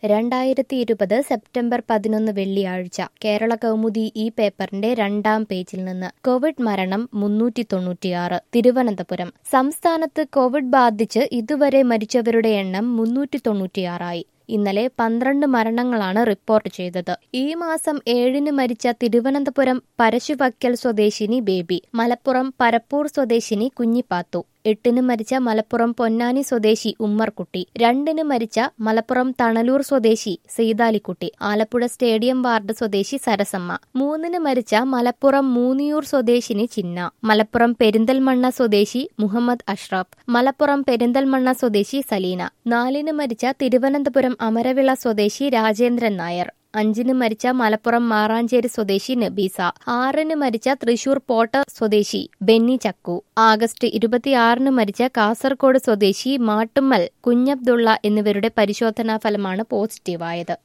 രണ്ടായിരത്തി ഇരുപത് സെപ്റ്റംബർ പതിനൊന്ന് വെള്ളിയാഴ്ച കേരള കൗമുദി ഈ പേപ്പറിന്റെ രണ്ടാം പേജിൽ നിന്ന് കോവിഡ് മരണം മുന്നൂറ്റി തൊണ്ണൂറ്റിയാറ് തിരുവനന്തപുരം സംസ്ഥാനത്ത് കോവിഡ് ബാധിച്ച് ഇതുവരെ മരിച്ചവരുടെ എണ്ണം മുന്നൂറ്റി തൊണ്ണൂറ്റിയാറായി ഇന്നലെ പന്ത്രണ്ട് മരണങ്ങളാണ് റിപ്പോർട്ട് ചെയ്തത് ഈ മാസം ഏഴിന് മരിച്ച തിരുവനന്തപുരം പരശുവക്കൽ സ്വദേശിനി ബേബി മലപ്പുറം പരപ്പൂർ സ്വദേശിനി കുഞ്ഞിപ്പാത്തു എട്ടിന് മരിച്ച മലപ്പുറം പൊന്നാനി സ്വദേശി ഉമ്മർകുട്ടി രണ്ടിന് മരിച്ച മലപ്പുറം തണലൂർ സ്വദേശി സീതാലിക്കുട്ടി ആലപ്പുഴ സ്റ്റേഡിയം വാർഡ് സ്വദേശി സരസമ്മ മൂന്നിന് മരിച്ച മലപ്പുറം മൂന്നിയൂർ സ്വദേശിനി ചിന്ന മലപ്പുറം പെരിന്തൽമണ്ണ സ്വദേശി മുഹമ്മദ് അഷ്റഫ് മലപ്പുറം പെരിന്തൽമണ്ണ സ്വദേശി സലീന നാലിന് മരിച്ച തിരുവനന്തപുരം അമരവിള സ്വദേശി രാജേന്ദ്രൻ നായർ അഞ്ചിന് മരിച്ച മലപ്പുറം മാറാഞ്ചേരി സ്വദേശി നബീസ ആറിന് മരിച്ച തൃശൂർ പോട്ട സ്വദേശി ബെന്നി ചക്കു ആഗസ്റ്റ് ഇരുപത്തിയാറിന് മരിച്ച കാസർഗോഡ് സ്വദേശി മാട്ടുമ്മൽ കുഞ്ഞബ്ദുള്ള എന്നിവരുടെ പരിശോധനാ ഫലമാണ് പോസിറ്റീവായത്